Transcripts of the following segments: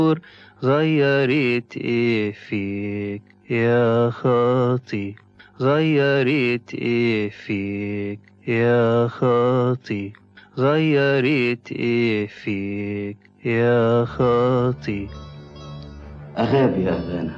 غيرت ايه فيك يا خاطي غيرت ايه فيك يا خاطي غيرت ايه فيك يا خاطي أغاب يا أبانا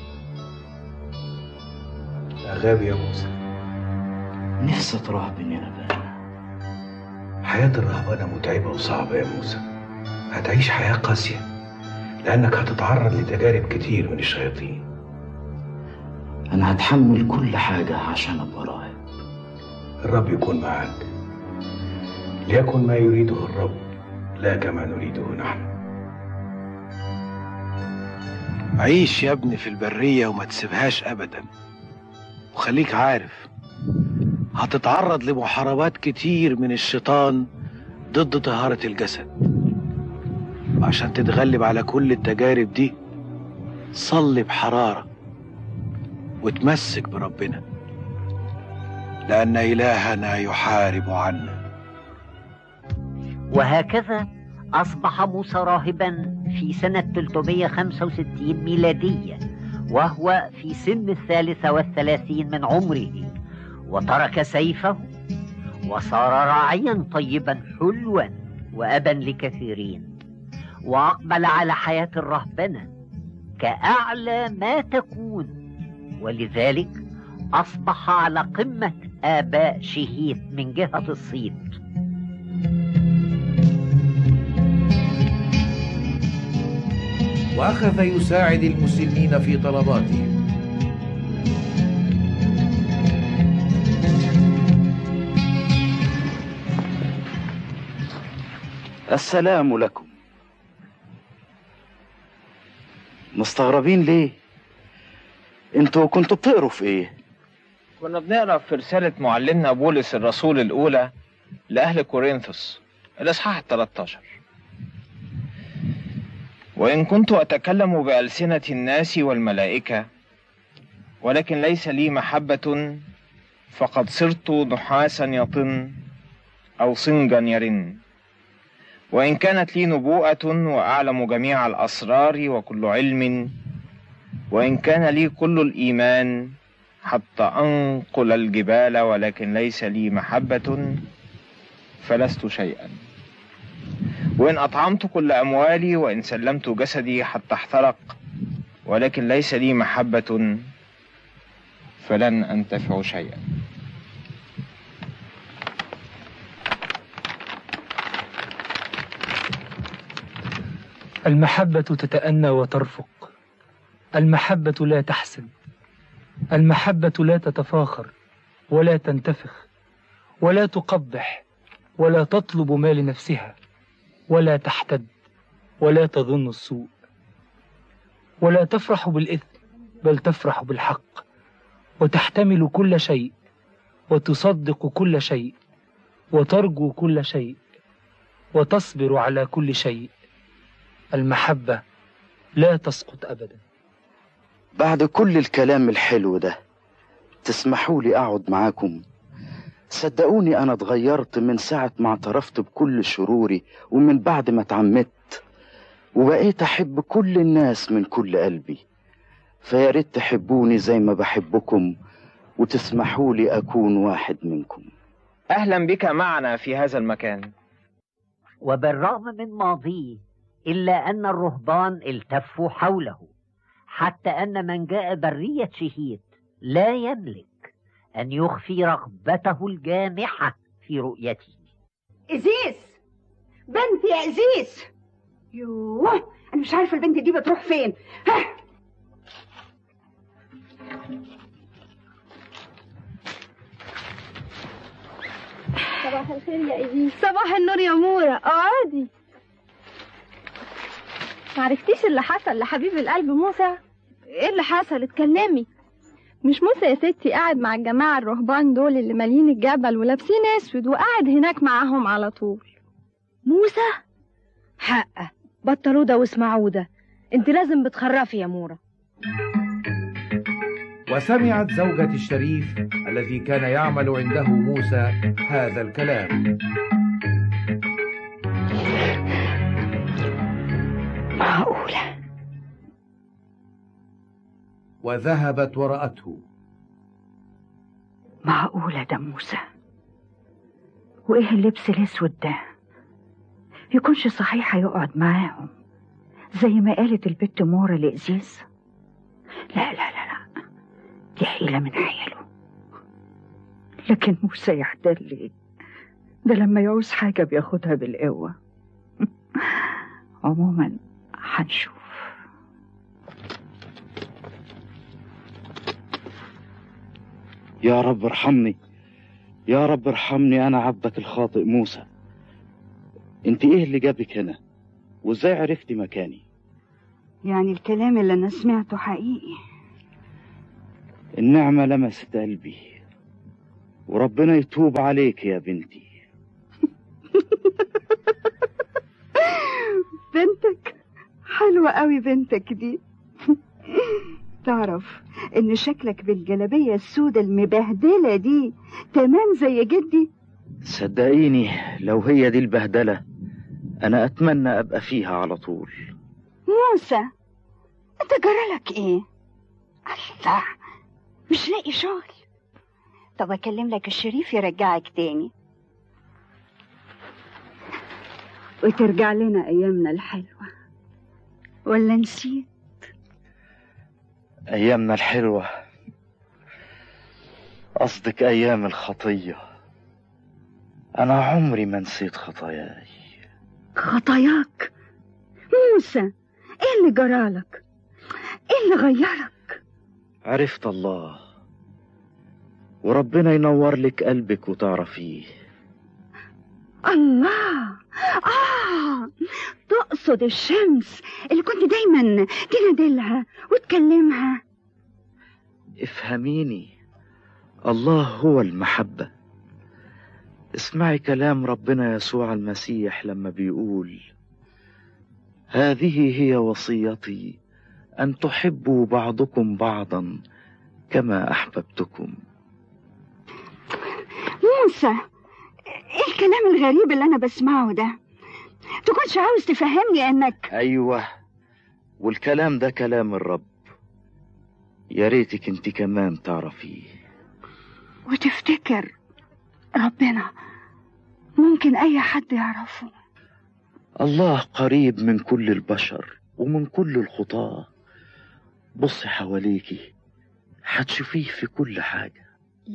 أغاب يا موسى نفسي ترهبني يا أبانا حياة الرهبنة متعبة وصعبة يا موسى هتعيش حياة قاسية لأنك هتتعرض لتجارب كتير من الشياطين أنا هتحمل كل حاجة عشان أبقى راهب الرب يكون معاك ليكن ما يريده الرب لا كما نريده نحن عيش يا ابني في البرية وما تسيبهاش أبدا وخليك عارف هتتعرض لمحاربات كتير من الشيطان ضد طهارة الجسد وعشان تتغلب على كل التجارب دي صلي بحرارة وتمسك بربنا لأن إلهنا يحارب عنا وهكذا أصبح موسى راهبا في سنة 365 ميلادية وهو في سن الثالثة والثلاثين من عمره وترك سيفه وصار راعيا طيبا حلوا وأبا لكثيرين وأقبل على حياة الرهبنة كأعلى ما تكون ولذلك أصبح على قمة آباء شهيت من جهة الصيت وأخذ يساعد المسلمين في طلباتهم السلام لكم مستغربين ليه انتوا كنتوا بتقروا في ايه كنا بنقرا في رسالة معلمنا بولس الرسول الأولى لأهل كورنثوس الإصحاح 13 وإن كنت أتكلم بألسنة الناس والملائكة ولكن ليس لي محبة فقد صرت نحاسا يطن أو صنجا يرن وإن كانت لي نبوءة وأعلم جميع الأسرار وكل علم وإن كان لي كل الإيمان حتى أنقل الجبال ولكن ليس لي محبة فلست شيئا وإن أطعمت كل أموالي وإن سلمت جسدي حتى احترق ولكن ليس لي محبة فلن أنتفع شيئا المحبة تتأنى وترفق المحبة لا تحسن المحبة لا تتفاخر ولا تنتفخ ولا تقبح ولا تطلب ما لنفسها ولا تحتد ولا تظن السوء ولا تفرح بالإثم بل تفرح بالحق وتحتمل كل شيء وتصدق كل شيء وترجو كل شيء وتصبر على كل شيء المحبة لا تسقط أبدا بعد كل الكلام الحلو ده تسمحوا لي أقعد معاكم صدقوني أنا اتغيرت من ساعة ما اعترفت بكل شروري ومن بعد ما اتعمدت وبقيت أحب كل الناس من كل قلبي فيا ريت تحبوني زي ما بحبكم وتسمحوا لي أكون واحد منكم أهلا بك معنا في هذا المكان وبالرغم من ماضيه إلا أن الرهبان التفوا حوله حتى أن من جاء برية شهيد لا يملك أن يخفي رغبته الجامحة في رؤيته إزيس بنتي يا إزيس يوه أنا مش عارفة البنت دي بتروح فين ها صباح الخير يا إيزيس صباح النور يا مورا اقعدي معرفتيش اللي حصل لحبيب القلب موسى ايه اللي حصل اتكلمي مش موسى يا ستي قاعد مع الجماعة الرهبان دول اللي مالين الجبل ولابسين اسود وقاعد هناك معاهم على طول موسى حقه بطلوا ده واسمعوا ده انت لازم بتخرفي يا مورا وسمعت زوجة الشريف الذي كان يعمل عنده موسى هذا الكلام معقولة وذهبت ورأته معقولة ده موسى وإيه اللبس الأسود ده يكونش صحيح هيقعد معاهم زي ما قالت البت مورا لإزيز لا لا لا لا دي حيلة من حيله لكن موسى يحتل ليه ده لما يعوز حاجة بياخدها بالقوة عموما هنشوف يا رب ارحمني يا رب ارحمني انا عبدك الخاطئ موسى انت ايه اللي جابك هنا وازاي عرفتي مكاني يعني الكلام اللي أنا سمعته حقيقي النعمة لمست قلبي وربنا يتوب عليك يا بنتي بنتك حلوة قوي بنتك دي تعرف ان شكلك بالجلابية السودة المبهدلة دي تمام زي جدي صدقيني لو هي دي البهدلة انا اتمنى ابقى فيها على طول موسى انت جرالك ايه الله مش لاقي شغل طب اكلم لك الشريف يرجعك تاني وترجع لنا ايامنا الحلوة ولا نسيت ايامنا الحلوة قصدك ايام الخطية انا عمري ما نسيت خطاياي خطاياك موسى ايه اللي جرالك ايه اللي غيرك عرفت الله وربنا ينور لك قلبك وتعرفيه الله آه تقصد الشمس اللي كنت دايما تنادلها وتكلمها افهميني الله هو المحبة اسمعي كلام ربنا يسوع المسيح لما بيقول هذه هي وصيتي أن تحبوا بعضكم بعضا كما أحببتكم موسى ايه الكلام الغريب اللي انا بسمعه ده تكونش عاوز تفهمني انك أيوة والكلام ده كلام الرب يا ريتك انت كمان تعرفيه وتفتكر ربنا ممكن اي حد يعرفه الله قريب من كل البشر ومن كل الخطاة بصي حواليكي هتشوفيه في كل حاجة